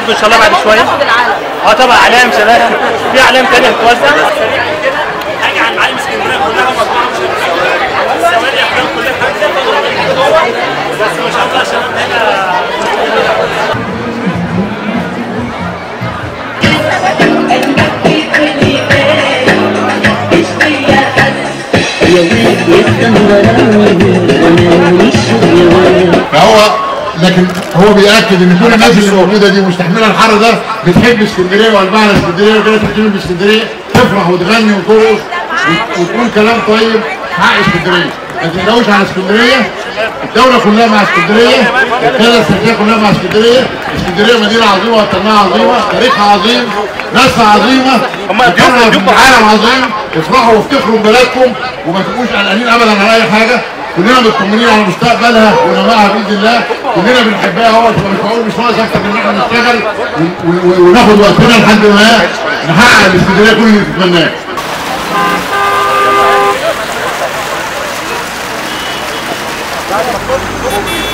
برضه ان شاء الله بعد شويه اه طبعا اعلام شباب في اعلام تانية هتوزع حاجه عن معالم اسكندريه كلها مطبوعه السواري افلام كلها حاجه بس ما شاء الله الشباب هنا يا ويل يتدمرني وانا ماليش شغل فهو لكن هو بيأكد ان كل الناس اللي موجوده دي مستحمله الحر ده بتحب اسكندريه وقلبها على اسكندريه وكده تحتفل باسكندريه تفرح وتغني وترقص وت- وتقول كلام طيب في حق اسكندريه ما تقلقوش على اسكندريه الدوله كلها مع اسكندريه القياده السياسيه كلها مع اسكندريه اسكندريه مدينه عظيمه وطنها عظيمه تاريخها عظيم ناسها عظيمه هم مكانها في يبقوا- العالم عظيم افرحوا وافتخروا ببلدكم وما تبقوش قلقانين ابدا على اي حاجه كلنا مطمنين على مستقبلها ونمائها باذن الله كلنا بنحبها اهو مش معقول مش ناقص اكتر من ان احنا نشتغل و- و- وناخد وقتنا لحد ما نحقق الاسكندريه كل اللي تتمناه Thank